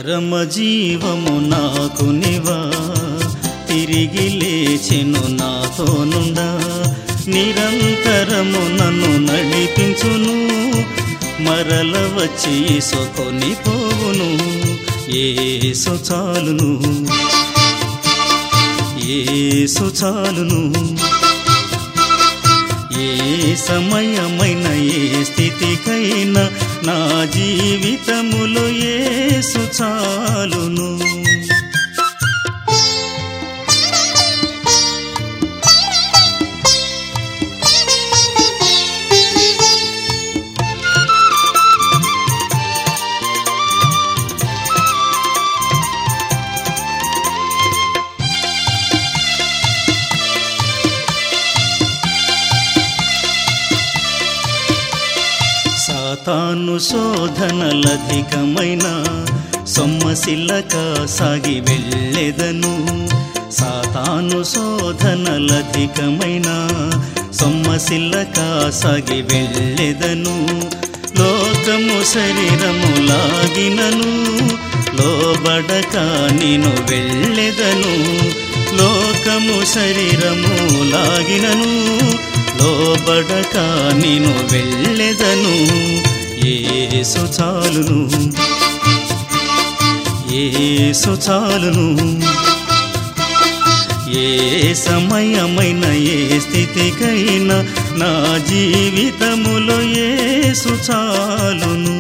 పరమజీవము నాకు నివా తిరిగి లేచెను నాతో నుండా నిరంతరము నన్ను నడిపించును మరల వచ్చి సొకొని పోవును ఏసు చాలును ఏసు చాలును ఏ సమయమైన ఏ స్థితికైనా నా జీవితములో ఏసు చాలును సాతాను శోధనలధికమైన సొమ్మసిల్లక సాగి వెళ్ళెదను సాతాను శోధనలధికమైన సొమ్మసిల్లక సాగి వెళ్ళెదను లోకము శరీరము లాగినను లోబడక నేను వెళ్ళెదను లోకము శరీరము లాగినను లోబడక నేను వెళ్ళెదను ఏసు చాలును ఏసు చాలును ఏ సమయమైన ఏ స్థితికైనా నా జీవితములో ఏసు చాలును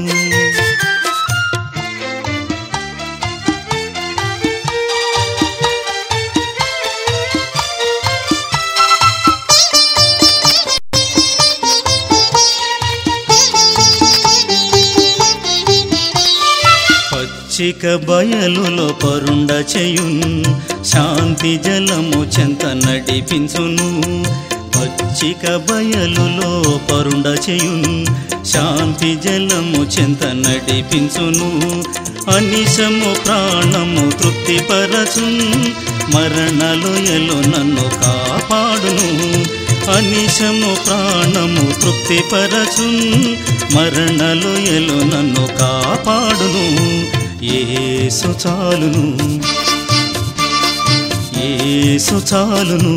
పచ్చిక బయలులో పరుండ చేయున్ శాంతి జలము చెంత నడిపించును పచ్చిక బయలులో పరుండ చేయున్ శాంతి జలము చెంత నడిపించును అనిశము ప్రాణము తృప్తిపరచున్ మరణలోయలో నన్ను కాపాడును అనిశము ప్రాణము తృప్తిపరచున్ మరణలోయలో నన్ను కాపాడును ఏసు చాలును ఏసు చాలును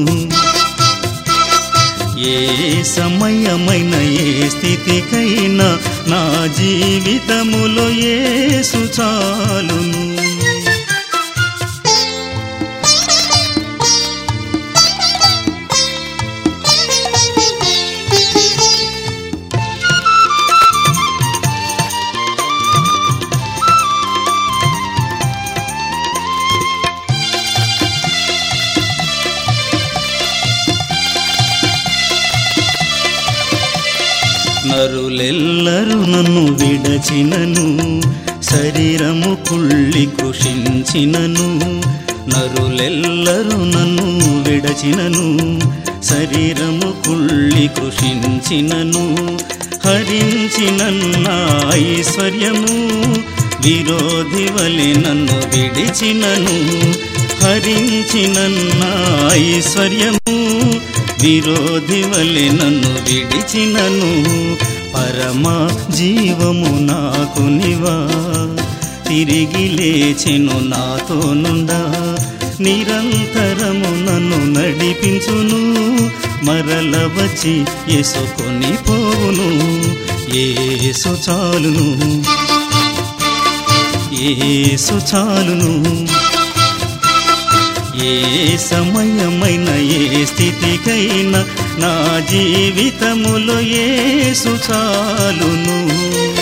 ఏ సమయమైన ఏ స్థితికైనా నా జీవితములో ఏసు చాలును నరులెల్లరూ నన్ను విడచినను శరీరము కుళ్ళి కృషించినను నరులెల్లరూ నన్ను విడచినను శరీరము కుళ్ళి కృషించినను హరించినన్న ఐశ్వర్యము విరోధి వలె నన్ను విడిచినను హరించినన్న ఐశ్వర్యము విరోధి వలె నన్ను విడిచినను పరమ జీవము నాకు నివా తిరిగి లేచెను నాతో నుండా నిరంతరము నన్ను నడిపించును మరల వచ్చి ఎసుకొని పోవును ఏసు చాలును ఏసు చాలును ఏ సమయమైన ఏ స్థితికైనా నా జీవితములో ఏసు చాలును